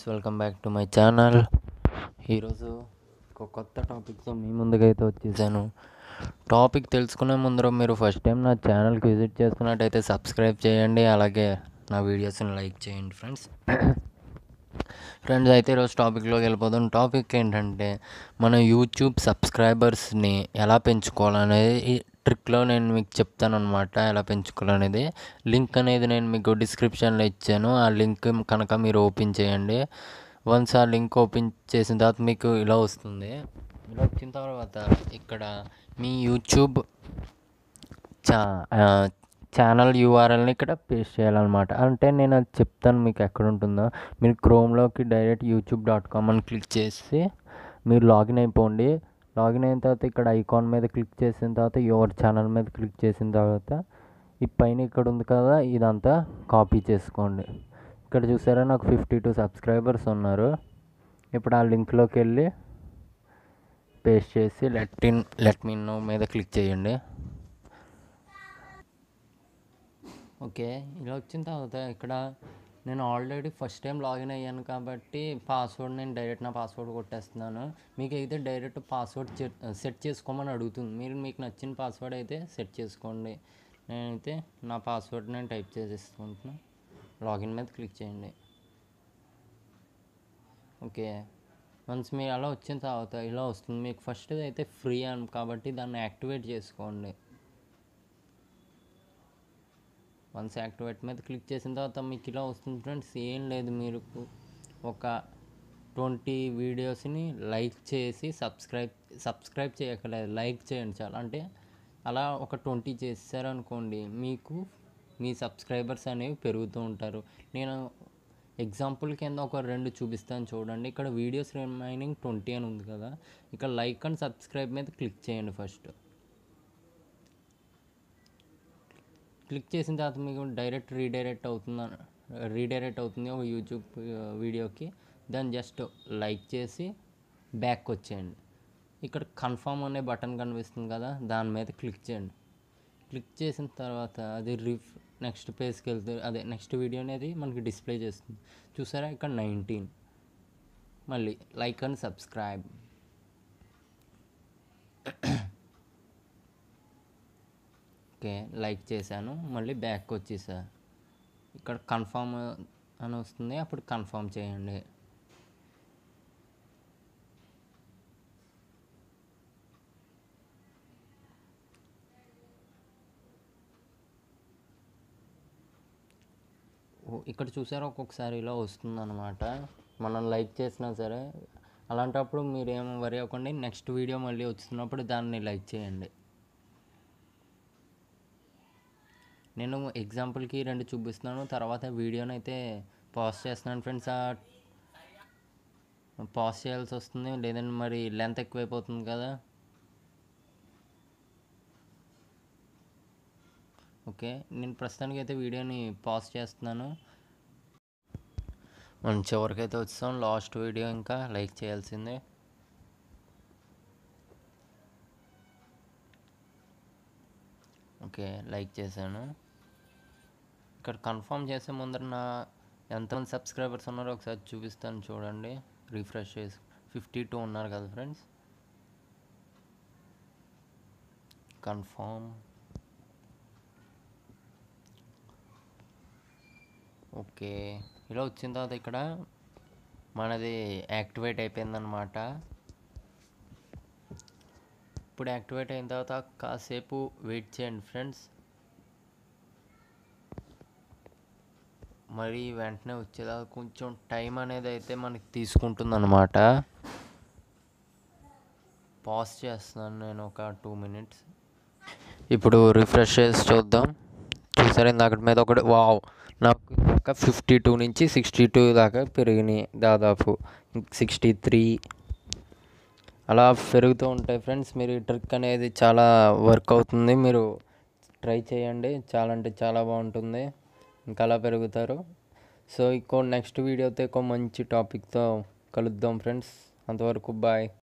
welcome back to my channel ఈరోజు ఒక కొత్త టాపిక్తో మీ ముందుకైతే వచ్చేసాను టాపిక్ తెలుసుకునే ముందర మీరు ఫస్ట్ టైం నా ఛానల్కి విజిట్ చేస్తున్నట్టయితే సబ్స్క్రైబ్ చేయండి అలాగే నా వీడియోస్ని లైక్ చేయండి ఫ్రెండ్స్ ఫ్రెండ్స్ అయితే ఈరోజు టాపిక్లోకి వెళ్ళిపోదాం టాపిక్ ఏంటంటే మన యూట్యూబ్ సబ్స్క్రైబర్స్ని ఎలా పెంచుకోవాలనేది ఈ ట్రిక్లో నేను మీకు చెప్తాను అనమాట ఎలా పెంచుకోవాలనేది లింక్ అనేది నేను మీకు డిస్క్రిప్షన్లో ఇచ్చాను ఆ లింక్ కనుక మీరు ఓపెన్ చేయండి వన్స్ ఆ లింక్ ఓపెన్ చేసిన తర్వాత మీకు ఇలా వస్తుంది ఇలా వచ్చిన తర్వాత ఇక్కడ మీ యూట్యూబ్ చా ఛానల్ యూఆర్ఎల్ని ఇక్కడ పేస్ట్ చేయాలన్నమాట అంటే నేను అది చెప్తాను మీకు ఎక్కడ ఉంటుందో మీరు క్రోమ్లోకి డైరెక్ట్ యూట్యూబ్ డాట్ కామ్ అని క్లిక్ చేసి మీరు లాగిన్ అయిపోండి లాగిన్ అయిన తర్వాత ఇక్కడ ఐకాన్ మీద క్లిక్ చేసిన తర్వాత యువర్ ఛానల్ మీద క్లిక్ చేసిన తర్వాత ఈ పైన ఇక్కడ ఉంది కదా ఇదంతా కాపీ చేసుకోండి ఇక్కడ చూసారా నాకు ఫిఫ్టీ టూ సబ్స్క్రైబర్స్ ఉన్నారు ఇప్పుడు ఆ లింక్లోకి వెళ్ళి పేస్ట్ చేసి let in let me know మీద క్లిక్ చేయండి ఓకే ఇలా వచ్చిన తర్వాత ఇక్కడ నేను ఆల్రెడీ ఫస్ట్ టైం లాగిన్ అయ్యాను కాబట్టి పాస్వర్డ్ నేను డైరెక్ట్ నా పాస్వర్డ్ కొట్టేస్తున్నాను మీకు అయితే డైరెక్ట్ పాస్వర్డ్ సెట్ చేసుకోమని అడుగుతుంది మీరు మీకు నచ్చిన పాస్వర్డ్ అయితే సెట్ చేసుకోండి నేనైతే నా పాస్వర్డ్ నేను టైప్ చేసేసుకుంటున్నాను లాగిన్ మీద క్లిక్ చేయండి ఓకే వన్స్ మీరు అలా వచ్చిన తర్వాత ఇలా వస్తుంది మీకు ఫస్ట్ అయితే ఫ్రీ అని కాబట్టి దాన్ని యాక్టివేట్ చేసుకోండి వన్స్ యాక్టివేట్ మీద క్లిక్ చేసిన తర్వాత మీకు ఇలా వస్తుంది ఫ్రెండ్స్ ఏం లేదు మీరు ఒక ట్వంటీ వీడియోస్ని లైక్ చేసి సబ్స్క్రైబ్ సబ్స్క్రైబ్ చేయక్కర్లేదు లైక్ చేయండి చాలా అంటే అలా ఒక ట్వంటీ చేశారనుకోండి మీకు మీ సబ్స్క్రైబర్స్ అనేవి పెరుగుతూ ఉంటారు నేను ఎగ్జాంపుల్ కింద ఒక రెండు చూపిస్తాను చూడండి ఇక్కడ వీడియోస్ రిమైనింగ్ ట్వంటీ అని ఉంది కదా ఇక్కడ లైక్ అండ్ సబ్స్క్రైబ్ మీద క్లిక్ చేయండి ఫస్ట్ క్లిక్ చేసిన తర్వాత మీకు డైరెక్ట్ రీడైరెక్ట్ అవుతుంది రీడైరెక్ట్ అవుతుంది ఒక యూట్యూబ్ వీడియోకి దాన్ని జస్ట్ లైక్ చేసి బ్యాక్ వచ్చేయండి ఇక్కడ కన్ఫర్మ్ అనే బటన్ కనిపిస్తుంది కదా దాని మీద క్లిక్ చేయండి క్లిక్ చేసిన తర్వాత అది రిఫ్ నెక్స్ట్ పేజ్కి వెళ్తే అదే నెక్స్ట్ వీడియో అనేది మనకి డిస్ప్లే చేస్తుంది చూసారా ఇక్కడ నైన్టీన్ మళ్ళీ like and subscribe okay like చేశాను మళ్ళీ బ్యాక్ వచ్చేసా ఇక్కడ కన్ఫర్మ్ అని వస్తుంది అప్పుడు కన్ఫర్మ్ చేయండి ఇక్కడ చూసారా ఒక్కొక్కసారి ఇలా వస్తుంది అనమాట మనం లైక్ చేసినా సరే అలాంటప్పుడు మీరు ఏం వరి అవ్వకండి నెక్స్ట్ వీడియో మళ్ళీ వస్తున్నప్పుడు దాన్ని లైక్ చేయండి నేను ఎగ్జాంపుల్కి రెండు చూపిస్తున్నాను తర్వాత వీడియోని అయితే పాజ్ చేస్తున్నాను ఫ్రెండ్స్ పాజ్ చేయాల్సి వస్తుంది లేదంటే మరి లెంత్ ఎక్కువైపోతుంది కదా ఓకే నేను ప్రస్తుతానికి అయితే వీడియోని పాజ్ చేస్తున్నాను మనం చివరికైతే వచ్చాం లాస్ట్ వీడియో ఇంకా లైక్ చేయాల్సిందే ఓకే లైక్ చేశాను ఇక్కడ కన్ఫర్మ్ చేసే ముందర నా ఎంతమంది సబ్స్క్రైబర్స్ ఉన్నారో ఒకసారి చూపిస్తాను చూడండి రిఫ్రెష్ చేసి ఫిఫ్టీ టూ ఉన్నారు కదా ఫ్రెండ్స్ కన్ఫర్మ్ ఓకే ఇలా వచ్చిన తర్వాత ఇక్కడ మనది యాక్టివేట్ అయిపోయిందనమాట ఇప్పుడు యాక్టివేట్ అయిన తర్వాత కాసేపు వెయిట్ చేయండి ఫ్రెండ్స్ మరి వెంటనే వచ్చేదా కొంచెం టైం అనేది అయితే మనకి తీసుకుంటుంది అనమాట పాజ్ చేస్తున్నాను నేను ఒక టూ మినిట్స్ ఇప్పుడు రిఫ్రెష్ చేసి చూద్దాం చూసారు ఇందాక మీద ఒకటి వావ్ నాకు ఇందాక ఫిఫ్టీ టూ నుంచి సిక్స్టీ టూ దాకా పెరిగినాయి దాదాపు సిక్స్టీ త్రీ అలా పెరుగుతూ ఉంటాయి ఫ్రెండ్స్ మీరు ఈ ట్రిక్ అనేది చాలా వర్క్ అవుతుంది మీరు ట్రై చేయండి చాలా అంటే చాలా బాగుంటుంది ఇంకా అలా పెరుగుతారు సో ఇంకో నెక్స్ట్ వీడియోతో ఇంకో మంచి టాపిక్తో కలుద్దాం ఫ్రెండ్స్ అంతవరకు బాయ్